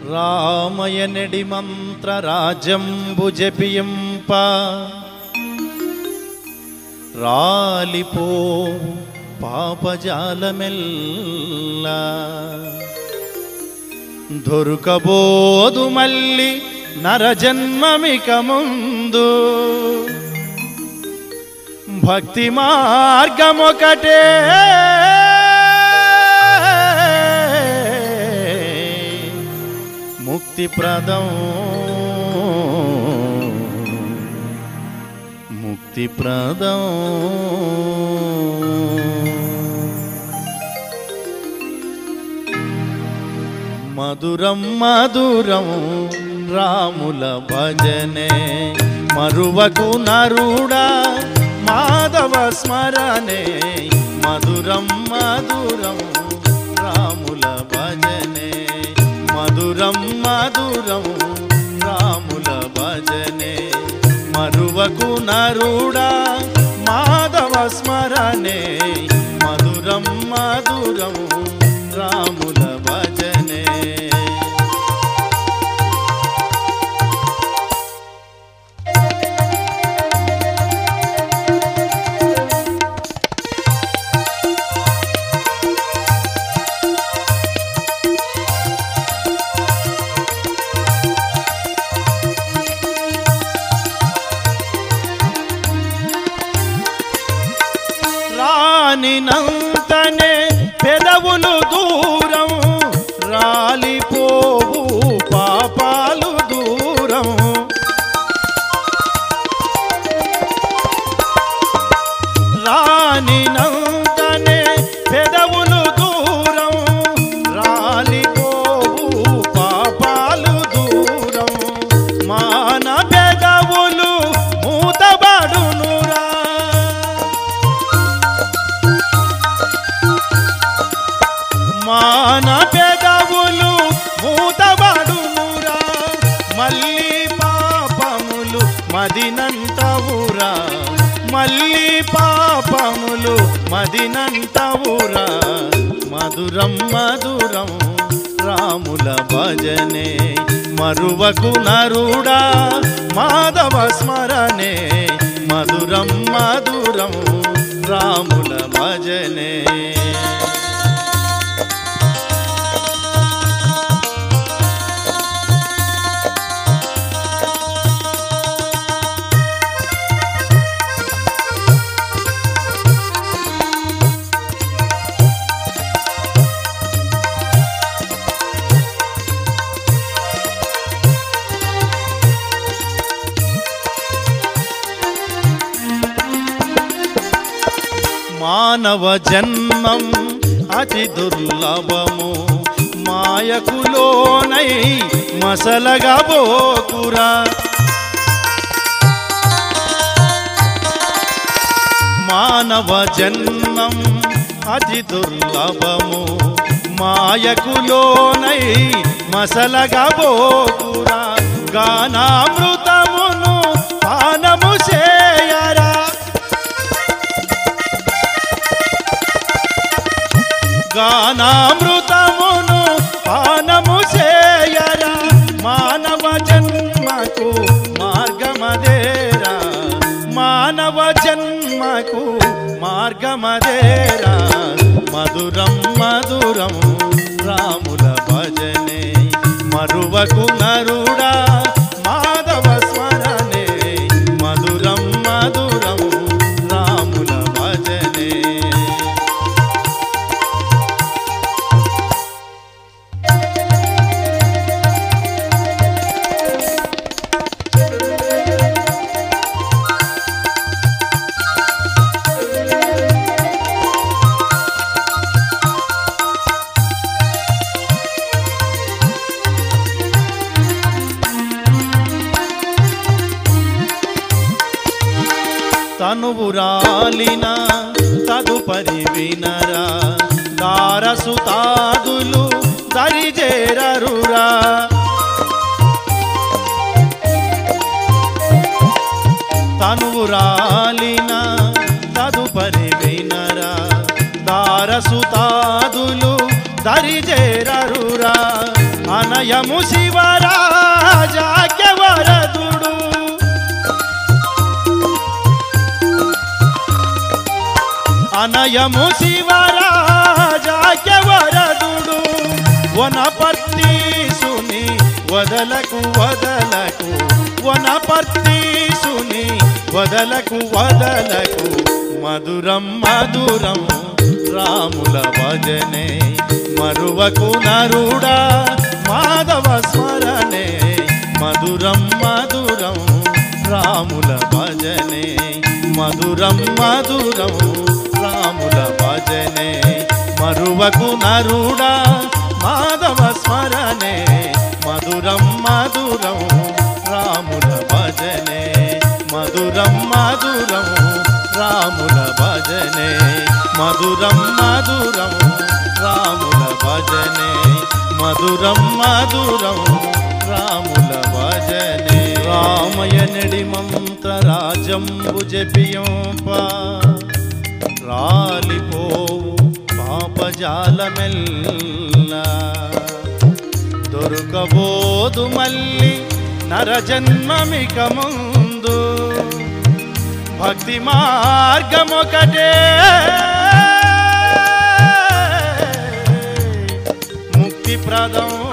రామయనడి మంత్ర రాజంబు జపింప రాలిపో పాపజాలమెల్లా దొరకబోదు మళ్ళీ నరజన్మమిక ముందు భక్తి మార్గమొకటే ముక్తి ప్రదం ముక్తి ప్రదం మధురం మధురం రాముల భజనే మరువకు నరుడా మాధవ స్మరణే మధురం మధురం రాముల భజనే మధురం మధురం రాముల భజనే మరువకు నరుడా మాధవ స్మరణే మధురం మధురం రాముల భజనే రానినంతనే పెదవులు దూరం రాలిపోవు పాపాలు దూరం రానినంతనే పెదవులు దూరం రాలిపోవు పాపాలు దూరం మాన పెదవులు మూతబడునురా మాన పెదవులు మూతబడునురా మళ్ళీ పాపములు మదినంతవురా మళ్ళీ పాపములు మదినంతవురా మధురం మధురం రాముల భజనే మరువకు నరుడా మాధవ స్మరణే మధురం మధురం రాముల భజనే మానవ జన్మం అతి దుర్లభము మాయకు లోనై మసలగా బోకురా మానవ జన్మం అతి దుర్లభము మాయకు లోనై మసలగా బోకురా గానామృతమును పానము చేయరా గానామృతమును పానము చేయరా మానవ జన్మకు మార్గమదేరా మానవ జన్మకు మార్గమదేరా మధురం మధురం రాముల భజనే మరువకు నరుడా మాధవ స్మరణే మధురం మధురం రాముల భజనే తనువు రాలిన తదుపరి వినరా దారసుతాదులు దరిజేరరురా తనువు రాలిన తదుపరి వినరా దారసుతాదులు దరిజేరరురా అనయ అనయము శివరాజాఖ్య వరదుడు అనయము శివరాజాఖ్య వరదుడు వనపర్తీసుని వదలకు వదలకు వనపర్తీసుని వదలకు వదలకు మధురం మధురం రాముల భజనే మరువకు నరుడా మాధవ స్మరణే మధురం మధురం రాముల భజనే మధురం మధురం రాముల భజనే మరువకు నరుడా మాధవ స్మరణే మధురం మధురం రాముల భజనే మధురం మధురం రాముల భజనే మధురం మధురం రాముల భజనే మధురం మధురం రాముల భజనే రామయనడి మంత్రరాజంబు జపియోప రాలిపోవు పాపజాలమెల్ల దొరకబోదు మళ్ళీ నరజన్మమిక ముందు భక్తి మార్గమొకటే ముక్తి ప్రదం